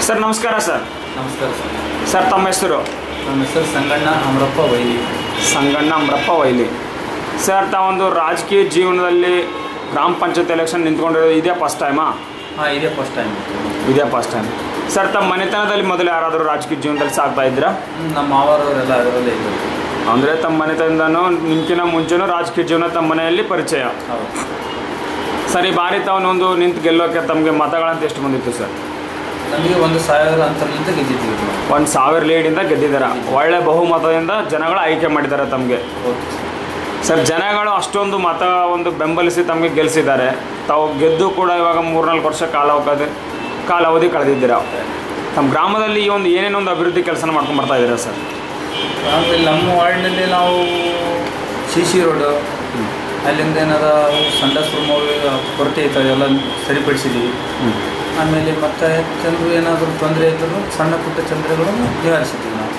Sir ನಮಸ್ಕಾರ sir ನಮಸ್ಕಾರ sir sir ತಮ್ಮ ಹೆಸರು ನಮ್ಮ ಹೆಸರು ಸಂಗಣ್ಣ ಅಮರಪ್ಪ ವೈಲಿ ಸಂಗಣ್ಣ ಅಮ್ರಪ್ಪ ವೈಲಿ ಸರ್ ತಾವೊಂದು ರಾಜಕೀಯ ಜೀವನದಲ್ಲಿ ಗ್ರಾಮ ಪಂಚಾಯತ್ ಎಲೆಕ್ಷನ್ ನಿಂತ್ಕೊಂಡಿರೋದು ಇದೇ ಫಸ್ಟ್ ಟೈಮಾ ಹಾಂ ಇದೇ ಫಸ್ಟ್ ಟೈಮ್ ಇದೇ ಫಸ್ಟ್ ಟೈಮ್ ಸರ್ ತಮ್ಮ ಮನೆತನದಲ್ಲಿ ಮೊದಲು ಯಾರಾದರೂ ರಾಜಕೀಯ ಜೀವನದಲ್ಲಿ ಸಾಗ್ತಾ ಇದ್ದೀರಾ ನಮ್ಮ ಮಾವರವರೆಲ್ಲ ಅದರಲ್ಲೇ ಇದ್ದರು ಅಂದರೆ ತಮ್ಮ ಮನೆತನದಿಂದನೂ ನಿಮ್ಕಿನ ಮುಂಚೆನೂ ರಾಜಕೀಯ ಜೀವನ ತಮ್ಮ ಮನೆಯಲ್ಲಿ ಪರಿಚಯ ಹೌದು ಸರ್ ಈ ಬಾರಿ ತಾವೊಂದು ನಿಂತು ಗೆಲ್ಲೋಕೆ ತಮಗೆ ಮತಗಳಂತ ಎಷ್ಟು ಬಂದಿತ್ತು ಸರ್ ನಮಗೆ ಒಂದು ಸಾವಿರ ಅಂತರದಿಂದ ಗೆದ್ದಿದ್ದೀವಿ ನಾವು ಒಂದು ಸಾವಿರ ಲೀಡಿಂದ ಗೆದ್ದಿದ್ದಾರೆ ಒಳ್ಳೆ ಬಹುಮತದಿಂದ ಜನಗಳು ಆಯ್ಕೆ ಮಾಡಿದ್ದಾರೆ ತಮಗೆ ಓಕೆ ಸರ್ ಜನಗಳು ಅಷ್ಟೊಂದು ಮತ ಒಂದು ಬೆಂಬಲಿಸಿ ತಮಗೆ ಗೆಲ್ಲಿಸಿದ್ದಾರೆ ತಾವು ಗೆದ್ದು ಕೂಡ ಇವಾಗ ಮೂರ್ನಾಲ್ಕು ವರ್ಷ ಕಾಲಾವಕಾಶ ಕಾಲಾವಧಿ ಕಳೆದಿದ್ದೀರಾ ತಮ್ಮ ಗ್ರಾಮದಲ್ಲಿ ಈ ಒಂದು ಏನೇನೊಂದು ಅಭಿವೃದ್ಧಿ ಕೆಲಸನ ಮಾಡ್ಕೊಂಡು ಬರ್ತಾ ಇದ್ದೀರಾ ಸರ್ ಆಮೇಲೆ ನಮ್ಮ ವಾರ್ಡ್ನಲ್ಲಿ ನಾವು ಸಿ ಸಿ ರೋಡು ಅಲ್ಲಿಂದ ಏನಾರ ಸಂಡಸ್ರು ಕೊರತೆ ಇತ್ತು ಅದೆಲ್ಲ ಸರಿಪಡಿಸಿದ್ದೀವಿ ಆಮೇಲೆ ಮತ್ತೆ ಜನರು ಏನಾದರೂ ತೊಂದರೆ ಇದ್ದರೂ ಸಣ್ಣ ಪುಟ್ಟ ತೊಂದರೆಗಳನ್ನು ನಿವಾರಿಸಿದ್ದೀವಿ ನಾವು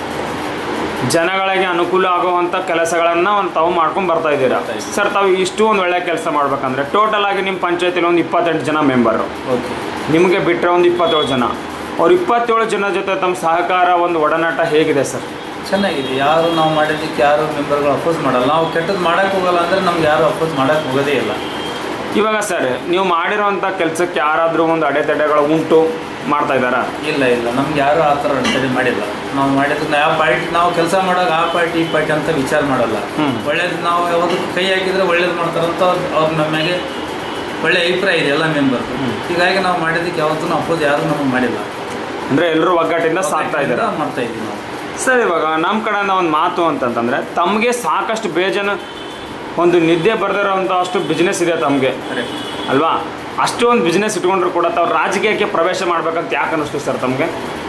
ಜನಗಳಿಗೆ ಅನುಕೂಲ ಆಗುವಂಥ ಕೆಲಸಗಳನ್ನು ಒಂದು ತಾವು ಮಾಡ್ಕೊಂಡು ಬರ್ತಾ ಇದ್ದೀರಾ ಬರ್ತಾ ಇದ್ದೀವಿ. ಸರ್ ತಾವು ಇಷ್ಟು ಒಂದು ಒಳ್ಳೆ ಕೆಲಸ ಮಾಡ್ಬೇಕಂದ್ರೆ ಟೋಟಲ್ ಆಗಿ ನಿಮ್ಮ ಪಂಚಾಯತಿಲಿ ಒಂದು ಇಪ್ಪತ್ತೆಂಟು ಜನ ಮೆಂಬರು ಓಕೆ ನಿಮಗೆ ಬಿಟ್ಟರೆ ಒಂದು ಇಪ್ಪತ್ತೇಳು ಜನ ಅವ್ರು ಇಪ್ಪತ್ತೇಳು ಜನ ಜೊತೆ ತಮ್ಮ ಸಹಕಾರ ಒಂದು ಒಡನಾಟ ಹೇಗಿದೆ ಸರ್ ಚೆನ್ನಾಗಿದೆ ಯಾರು ನಾವು ಮಾಡಿದ್ದಕ್ಕೆ ಯಾರು ಮೆಂಬರ್ಗಳು ಅಪೋಸ್ ಮಾಡಲ್ಲ ನಾವು ಕೆಟ್ಟದ್ದು ಮಾಡೋಕ್ಕೆ ಹೋಗಲ್ಲ ಅಂದರೆ ನಮ್ಗೆ ಯಾರು ಅಪೋಸ್ ಮಾಡೋಕ್ಕೆ ಹೋಗೋದೇ ಇಲ್ಲ ಇವಾಗ ಸರ್ ನೀವು ಮಾಡಿರೋಂಥ ಕೆಲಸಕ್ಕೆ ಯಾರಾದರೂ ಒಂದು ಅಡೆತಡೆಗಳು ಉಂಟು ಮಾಡ್ತಾ ಇದ್ದಾರಾ ಇಲ್ಲ ಇಲ್ಲ ನಮ್ಗೆ ಯಾರು ಆ ಥರ ಅಡೆತಡೆ ಮಾಡಿಲ್ಲ ನಾವು ಮಾಡಿದ್ದಕ್ಕೆ ಯಾವ ಪಾರ್ಟಿ ನಾವು ಕೆಲಸ ಮಾಡೋಕೆ ಆ ಪಾರ್ಟಿ ಈ ಪಾರ್ಟಿ ಅಂತ ವಿಚಾರ ಮಾಡಲ್ಲ ಹ್ಮ್. ಒಳ್ಳೇದು ನಾವು ಯಾವುದು ಕೈ ಹಾಕಿದ್ರೆ ಒಳ್ಳೇದು ಮಾಡ್ತಾರಂತ ಅವ್ರು ಅವ್ರ ನಮ್ಮ ಮ್ಯಾಗೆ ಒಳ್ಳೆ ಅಭಿಪ್ರಾಯ ಇದೆ ಎಲ್ಲ ಮೆಂಬರ್ ಹೀಗಾಗಿ ನಾವು ಮಾಡಿದ್ದಕ್ಕೆ ಯಾವತ್ತೂ ಅಪೋಸ್ ಯಾರು ನಮಗೆ ಮಾಡಿಲ್ಲ ಅಂದರೆ ಎಲ್ಲರೂ ಒಗ್ಗಟ್ಟಿಂದ ಸಾಕ್ತಾ ಇದ್ದೀರಾ ಮಾಡ್ತಾ ಇದ್ದೀವಿ ನಾವು ಸರ್ ಇವಾಗ ನಮ್ಮ ಕಡೆಯಿಂದ ಒಂದು ಮಾತು ಅಂತಂತಂದರೆ ತಮಗೆ ಸಾಕಷ್ಟು ಬೇಜನ ಒಂದು ನಿದ್ದೆ ಬರೆದಿರೋಂಥ ಅಷ್ಟು ಬಿಸ್ನೆಸ್ ಇದೆ ತಮಗೆ ಕರೆಕ್ಟ್ ಅಲ್ವಾ ಅಷ್ಟು ಒಂದು ಬಿಸ್ನೆಸ್ ಇಟ್ಕೊಂಡ್ರು ಕೂಡ ತಾವು ರಾಜಕೀಯಕ್ಕೆ ಪ್ರವೇಶ ಮಾಡ್ಬೇಕಂತ ಯಾಕೆ ಅನ್ನಿಸ್ತು ಸರ್ ತಮಗೆ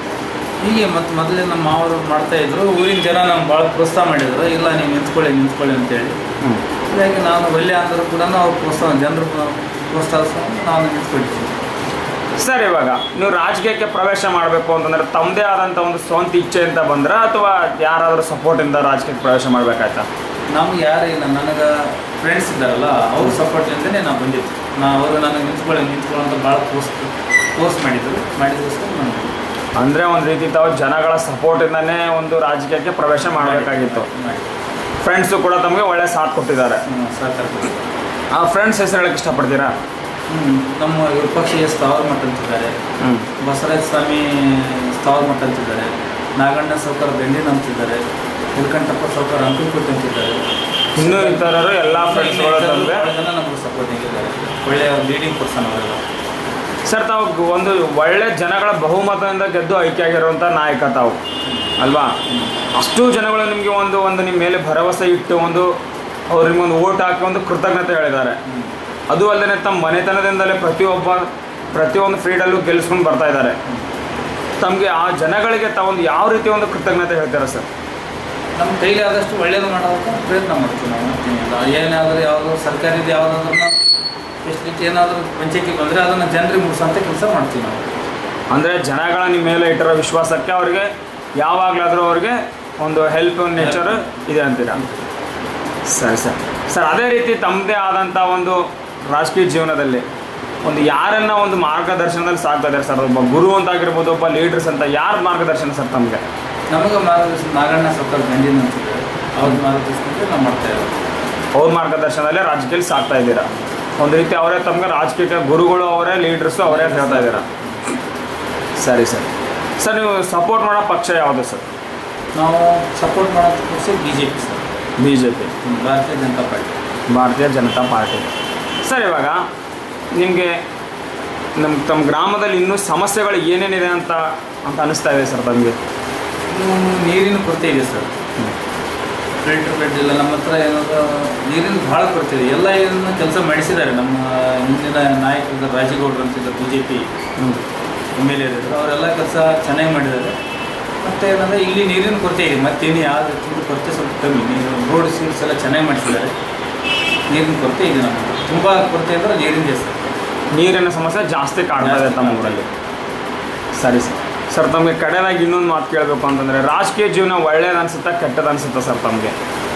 ಹೀಗೆ ಮತ್ತು ಮೊದಲೇ ನಮ್ಮ ಮಾವರು ಮಾಡ್ತಾ ಇದ್ರು ಊರಿನ ಜನ ನಮ್ಗೆ ಭಾಳ ಪ್ರೋತ್ಸಾಹ ಮಾಡಿದ್ರು ಇಲ್ಲ ನೀವು ನಿಂತ್ಕೊಳ್ಳಿ ನಿಂತ್ಕೊಳ್ಳಿ ಅಂತೇಳಿ ಹೀಗಾಗಿ ನಾನು ಒಳ್ಳೆ ಅಂದರೂ ಕೂಡ ನಾವು ಪ್ರೋತ್ಸಾಹ ಜನರು ಪ್ರೋತ್ಸಾಹ ನಾವು ನಿಂತ್ಕೊಂಡಿದ್ದೀವಿ ಸರ್ ಇವಾಗ ನೀವು ರಾಜಕೀಯಕ್ಕೆ ಪ್ರವೇಶ ಮಾಡಬೇಕು ಅಂತಂದ್ರೆ ತಮ್ಮದೇ ಆದಂಥ ಒಂದು ಸ್ವಂತ ಇಚ್ಛೆ ಅಂತ ಬಂದ್ರೆ ಅಥವಾ ಯಾರಾದರೂ ಸಪೋರ್ಟಿಂದ ರಾಜಕೀಯಕ್ಕೆ ಪ್ರವೇಶ ಮಾಡಬೇಕಾಯ್ತಾ ನಮ್ಗೆ ಯಾರು ಇಲ್ಲ ನನಗೆ ಫ್ರೆಂಡ್ಸ್ ಇದ್ದಾರಲ್ಲ ಅವ್ರ ಸಪೋರ್ಟ್ಲಿಂದನೇ ನಾವು ಬಂದಿದ್ದು ನಾ ಅವರು ನನಗೆ ನಿಂತ್ಕೊಳ್ಳಿ ನಿಂತ್ಕೊಳ್ಳೋ ಅಂತ ಭಾಳ ಪೋಸ್ ಪೋಸ್ ಮಾಡಿದ್ರು ಮಾಡಿದೋಸ್ಕರ ನಾನು ಅಂದರೆ ಒಂದು ರೀತಿ ತಾವು ಜನಗಳ ಸಪೋರ್ಟಿಂದನೇ ಒಂದು ರಾಜಕೀಯಕ್ಕೆ ಪ್ರವೇಶ ಮಾಡಬೇಕಾಗಿತ್ತು ಮಾಡಿ ಫ್ರೆಂಡ್ಸು ಕೂಡ ತಮಗೆ ಒಳ್ಳೆ ಸಾಥ್ ಕೊಟ್ಟಿದ್ದಾರೆ ಹ್ಮ್, ಸಹಕಾರ ಕೊಟ್ಟಿದ್ರು. ಆ ಫ್ರೆಂಡ್ಸ್ ಹೆಸರು ಹೇಳಕ್ಕೆ ಇಷ್ಟಪಡ್ತೀರಾ ಹ್ಮ್, ನಮ್ಮ ವಿಪಕ್ಷೀಯ ಸ್ಥಾವರ ಮಠ ಅಂತಿದ್ದಾರೆ ಹ್ಞೂ ಬಸವರಾಜ ಸ್ವಾಮಿ ಸ್ಥಾವರ ಮಠ ಅಂತಿದ್ದಾರೆ ನಾಗಣ್ಣ ಸೌಕರ ಬೆಂಡಿನ ಅಂತಿದ್ದಾರೆ ಹಿಲ್ಕಂಠಪ್ಪ ಸೌಕರ ಅಂಕಲ್ಕೋಟೆ ಅಂತಿದ್ದಾರೆ ಇನ್ನೂ ಇತರರು ಎಲ್ಲ ಫ್ರೆಂಡ್ಸ್ಗಳು ತಂದೆ ಭಾಳ ಜನ ನಮಗೆ ಸಪೋರ್ಟಿಂಗ್ ಇದ್ದಾರೆ ಒಳ್ಳೆಯ ಲೀಡಿಂಗ್ ಪರ್ಸನ್ ಅವರೆಲ್ಲ ಸರ್ ತಾವು ಗ- ಒಂದು ಒಳ್ಳೆ ಜನಗಳ ಬಹುಮತದಿಂದ ಗೆದ್ದು ಆಯ್ಕೆ ಆಗಿರುವಂಥ ನಾಯಕ ತಾವು ಅಲ್ವಾ ಅಷ್ಟು ಜನಗಳು ನಿಮಗೆ ಒಂದು ಒಂದು ನಿಮ್ಮ ಮೇಲೆ ಭರವಸೆ ಇಟ್ಟು ಒಂದು ಅವ್ರು ನಿಮ್ಗೊಂದು ಓಟ್ ಹಾಕಿ ಒಂದು ಕೃತಜ್ಞತೆ ಹೇಳಿದ್ದಾರೆ ಅದು ಅಲ್ಲದೆ ತಮ್ಮ ಮನೆತನದಿಂದಲೇ ಪ್ರತಿಯೊಬ್ಬ ಪ್ರತಿಯೊಂದು ಫೀಲ್ಡಲ್ಲೂ ಗೆಲ್ಲಿಸ್ಕೊಂಡು ಬರ್ತಾ ಇದ್ದಾರೆ ತಮಗೆ ಆ ಜನಗಳಿಗೆ ತಾವೊಂದು ಯಾವ ರೀತಿ ಒಂದು ಕೃತಜ್ಞತೆ ಹೇಳ್ತೀರಾ ಸರ್ ನಮ್ಮ ಕೈಲಿ ಆದಷ್ಟು ಒಳ್ಳೇದು ಮಾಡೋದಕ್ಕೆ ಪ್ರಯತ್ನ ಮಾಡ್ತೀವಿ ನಾವು ಮತ್ತೇನಿಲ್ಲ ಏನಾದರೂ ಯಾವುದೋ ಸರ್ಕಾರದ ಯಾವುದಾದ್ರೂ ಫೆಸಿಲಿಟಿ ಏನಾದರೂ ಪಂಚಾಯತಿಗೆ ಬಂದರೆ ಅದನ್ನು ಜನರಿಗೆ ಮುಗಿಸೋಂಥ ಕೆಲಸ ಮಾಡ್ತೀವಿ ನಾವು ಅಂದರೆ ಜನಗಳ ನಿಮ್ಮ ಮೇಲೆ ಇಟ್ಟಿರೋ ವಿಶ್ವಾಸಕ್ಕೆ ಅವರಿಗೆ ಯಾವಾಗಲಾದರೂ ಅವ್ರಿಗೆ ಒಂದು ಹೆಲ್ಪ್ ನೇಚರ್ ಇದೆ ಅಂತೀರಾ ಸರಿ ಸರ್ ಸರ್ ಅದೇ ರೀತಿ ತಮ್ಮದೇ ಆದಂಥ ಒಂದು ರಾಜಕೀಯ ಜೀವನದಲ್ಲಿ ಒಂದು ಯಾರನ್ನ ಒಂದು ಮಾರ್ಗದರ್ಶನದಲ್ಲಿ ಸಾಕ್ತಾ ಇದ್ದಾರೆ ಸರ್ ಒಬ್ಬ ಗುರು ಅಂತ ಆಗಿರ್ಬೋದು ಒಬ್ಬ ಲೀಡರ್ಸ್ ಅಂತ ಯಾರ ಮಾರ್ಗದರ್ಶನ ಸರ್ ತಮಗೆ ನಮಗೆ ಮಾರ್ಗದರ್ಶನ ನಾಗಣ್ಣ ಸೌಕರ್ ಬೆಂಡಿನ ಅಂತಿದ್ದಾರೆ ಅವ್ರ ಮಾರ್ಗದರ್ಶನಕ್ಕೆ ನಾವು ಮಾಡ್ತಾ ಇರೋದು ಅವ್ರ ಮಾರ್ಗದರ್ಶನದಲ್ಲೇ ರಾಜಕೀಯದಲ್ಲಿ ಸಾಕ್ತಾ ಇದ್ದೀರಾ ಒಂದು ರೀತಿ ಅವರೇ ತಮಗೆ ರಾಜಕೀಯ ಗುರುಗಳು ಅವರೇ ಲೀಡರ್ಸು ಅವರೇ ಅಂತ ಹೇಳ್ತಾ ಇದ್ದೀರಾ ಸರಿ ಸರ್ ಸರ್ ನೀವು ಸಪೋರ್ಟ್ ಮಾಡೋ ಪಕ್ಷ ಯಾವುದು ಸರ್ ನಾವು ಸಪೋರ್ಟ್ ಮಾಡೋದು ಪಕ್ಷ B J P sir B J P Bharatiya Janata party ಭಾರತೀಯ ಜನತಾ ಪಾರ್ಟಿ ಸರ್ ಇವಾಗ ನಿಮಗೆ ನಮ್ಮ ತಮ್ಮ ಗ್ರಾಮದಲ್ಲಿ ಇನ್ನೂ ಸಮಸ್ಯೆಗಳು ಏನೇನಿದೆ ಅಂತ ಅಂತ ಅನಿಸ್ತಾ ಇದೆ ಸರ್ ತಮಗೆ ಇನ್ನು ನೀರಿನ ಕೊರತೆ ಇದೆ ಸರ್ ಫಿಲ್ಟರ್ ಬೆಡ್ ಇಲ್ಲ ನಮ್ಮ ಹತ್ರ ಏನಾದ್ರು ನೀರಿನ ಭಾಳ ಕೊರತೆ ಇದೆ ಎಲ್ಲ ಇದನ್ನು ಕೆಲಸ ಮಾಡಿಸಿದ್ದಾರೆ ನಮ್ಮ ಹಿಂದಿನ ನಾಯಕರು ರಾಜೇಗೌಡರು ಅಂತಿದ್ದಾರೆ B J P M L A ಇದ್ರು ಅವರೆಲ್ಲ ಕೆಲಸ ಚೆನ್ನಾಗಿ ಮಾಡಿದ್ದಾರೆ ಮತ್ತು ಏನಂದರೆ ಇಲ್ಲಿ ನೀರಿನ ಕೊರತೆ ಇದೆ ಮತ್ತೇನು ಯಾವ ರೀತಿ ಕೊರತೆ ಸ್ವಲ್ಪ ಕಮ್ಮಿ ನೀರು ರೋಡ್ ಸೀಲ್ಸ್ ಎಲ್ಲ ಚೆನ್ನಾಗಿ ಮಾಡಿಸಿದ್ದಾರೆ ನೀರಿನ ಕೊರತೆ ಇದೆ ನಮಗೆ ತುಂಬ ಕೊರತೆ ಅಂದರೆ ನೀರಿನ ಸರ್ ನೀರಿನ ಸಮಸ್ಯೆ ಜಾಸ್ತಿ ಕಾಡ್ತಾ ಇದೆ ತಮ್ಮ ಊರಲ್ಲಿ ಸರಿ ಸರ್ ಸರ್ ತಮಗೆ ಕಡೆದಾಗಿ ಇನ್ನೊಂದು ಮಾತು ಕೇಳಬೇಕು ಅಂತಂದರೆ ರಾಜಕೀಯ ಜೀವನ ಒಳ್ಳೇದು ಅನ್ಸುತ್ತಾ ಕೆಟ್ಟದ್ದು ಅನ್ಸುತ್ತಾ ಸರ್ ತಮಗೆ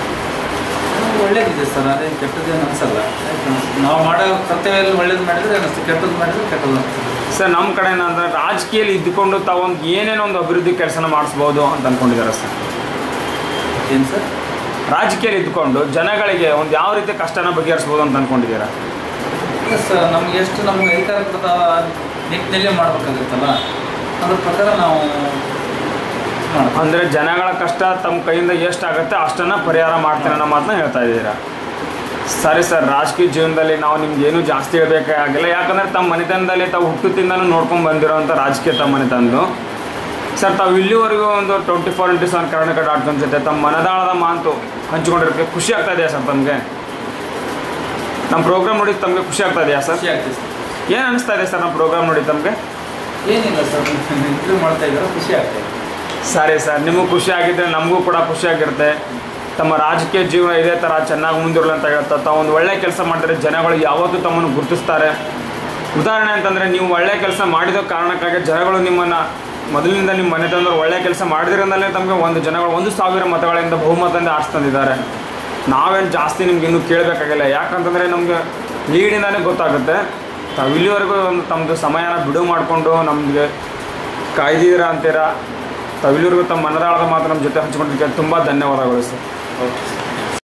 ಒಳ್ಳೇದಿದೆ ಸರ್ ಅದೇ ಕೆಟ್ಟದ್ದೇನು ಅನ್ಸಲ್ಲ ಯಾಕೆ ಅನ್ಸುತ್ತೆ? ನಾವು ಮಾಡೋ ಕರ್ತವ್ಯದಲ್ಲಿ ಒಳ್ಳೇದು ಮಾಡಿದರೆ ಅನಿಸ್ತು ಕೆಟ್ಟದ್ದು ಮಾಡಿದರೆ ಕೆಟ್ಟದ್ದು ಅನಿಸ್ತದೆ ಸರ್ ನಮ್ಮ ಕಡೆ ಏನಂದ್ರೆ ರಾಜಕೀಯಲ್ಲಿ ಇದ್ದುಕೊಂಡು ತಾವೊಂದು ಏನೇನೋ ಒಂದು ಅಭಿವೃದ್ಧಿ ಕೆಲಸನ ಮಾಡಿಸ್ಬೋದು ಅಂತ ಅಂದ್ಕೊಂಡಿದ್ದಾರೆ ಸರ್ ಏನು ಸರ್ ರಾಜಕೀಯಲ್ಲಿ ಇದ್ದುಕೊಂಡು ಜನಗಳಿಗೆ ಒಂದು ಯಾವ ರೀತಿ ಕಷ್ಟನ ಬಗೆಹರಿಸ್ಬೋದು ಅಂತ ಅಂದ್ಕೊಂಡಿದ್ದೀರಾ ಇಲ್ಲ ಸರ್ ನಮ್ಗೆ ಎಷ್ಟು ನಮ್ಗೆ ಅಧಿಕಾರದ ನಿಟ್ಟಿನಲ್ಲೇ ಮಾಡ್ಬೇಕಾಗುತ್ತಲ್ಲ ಅದ್ರ ಪ್ರಕಾರ ನಾವು ಮಾಡ್ಬೇಕು ಅಂದರೆ ಜನಗಳ ಕಷ್ಟ ತಮ್ಮ ಕೈಯಿಂದ ಎಷ್ಟಾಗುತ್ತೆ ಅಷ್ಟನ್ನು ಪರಿಹಾರ ಮಾಡ್ತೀನಿ ಅನ್ನೋ ಮಾತನ್ನ ಹೇಳ್ತಾ ಇದ್ದೀರಾ ಸರಿ ಸರ್ ರಾಜಕೀಯ ಜೀವನದಲ್ಲಿ ನಾವು ನಿಮ್ಗೆ ಏನೂ ಜಾಸ್ತಿ ಹೇಳಬೇಕಾಗಿಲ್ಲ ಯಾಕಂದರೆ ತಮ್ಮ ಮನೆತನದಲ್ಲಿ ತಾವು ಹುಟ್ಟುತ್ತಿಂದನೂ ನೋಡ್ಕೊಂಡು ಬಂದಿರೋಂಥ ರಾಜಕೀಯ ತಮ್ಮ ಮನೆತನದ್ದು ಸರ್ ತಾವು ಇಲ್ಲಿವರೆಗೂ ಒಂದು twenty four into seven Karnataka dot com ಜೊತೆ ತಮ್ಮ ಮನದಾಳದ ಮಾತು ಹಂಚಿಕೊಂಡಿರೋಕ್ಕೆ ಖುಷಿ ಆಗ್ತಾ ಇದೆಯಾ ಸರ್ ತಮಗೆ ನಮ್ಮ ಪ್ರೋಗ್ರಾಮ್ ನೋಡಿ ತಮಗೆ ಖುಷಿ ಆಗ್ತಾ ಇದೆಯಾ ಸರ್ ಖುಷಿ ಆಗ್ತದೆ ಸರ್ ಏನು ಅನಿಸ್ತಾ ಇದೆ ಸರ್ ನಮ್ಮ ಪ್ರೋಗ್ರಾಮ್ ನೋಡಿ ತಮಗೆ ಏನಿಲ್ಲ ಸರ್ ಇಂಟರ್ವ್ಯೂ ಮಾಡ್ತಾ ಇದ್ದಾರೆ ಖುಷಿ ಆಗ್ತಾ ಇದೆ ಸರಿ ಸರ್ ನಿಮಗೂ ಖುಷಿ ಆಗಿದ್ದರೆ ನಮಗೂ ಕೂಡ ಖುಷಿಯಾಗಿರುತ್ತೆ ತಮ್ಮ ರಾಜಕೀಯ ಜೀವನ ಇದೇ ಥರ ಚೆನ್ನಾಗಿ ಮುಂದಿರಲಿ ಅಂತ ಹೇಳ್ತಾ ತಾವು ಒಂದು ಒಳ್ಳೆ ಕೆಲಸ ಮಾಡಿದ್ರೆ ಜನಗಳು ಯಾವತ್ತೂ ತಮ್ಮನ್ನು ಗುರುತಿಸ್ತಾರೆ ಉದಾಹರಣೆ ಅಂತಂದರೆ ನೀವು ಒಳ್ಳೆ ಕೆಲಸ ಮಾಡಿದ ಕಾರಣಕ್ಕಾಗಿ ಜನಗಳು ನಿಮ್ಮನ್ನು ಮೊದಲಿನಿಂದ ನಿಮ್ಮ ಮನೆ ತಂದವರು ಒಳ್ಳೆ ಕೆಲಸ ಮಾಡಿದ್ರಿಂದಲೇ ತಮಗೆ ಒಂದು ಜನಗಳು ಒಂದು ಸಾವಿರ ಮತಗಳಿಂದ ಬಹುಮತದಿಂದ ಆರಿಸ್ತಂದಿದ್ದಾರೆ ನಾವೇನು ಜಾಸ್ತಿ ನಿಮ್ಗೆ ಇನ್ನೂ ಕೇಳಬೇಕಾಗಿಲ್ಲ ಯಾಕಂತಂದರೆ ನಮಗೆ ಲೀಡಿಂದಾನೇ ಗೊತ್ತಾಗುತ್ತೆ ತಾವು ಇಲ್ಲಿವರೆಗೂ ಒಂದು ತಮ್ಮದು ಸಮಯನ ಬಿಡುವು ಮಾಡಿಕೊಂಡು ನಮಗೆ ಕಾಯ್ದಿದ್ದೀರಾ ಅಂತೀರಾ ತಾವು ಇಲ್ಲಿವರೆಗೂ ತಮ್ಮ ಮನದಾಳದ ಮಾತು ನಮ್ಮ ಜೊತೆ ಹಂಚ್ಕೊಂಡಿದ್ದಕ್ಕೆ ತುಂಬ ಧನ್ಯವಾದಗಳು ಸರ್ ಓಕೆ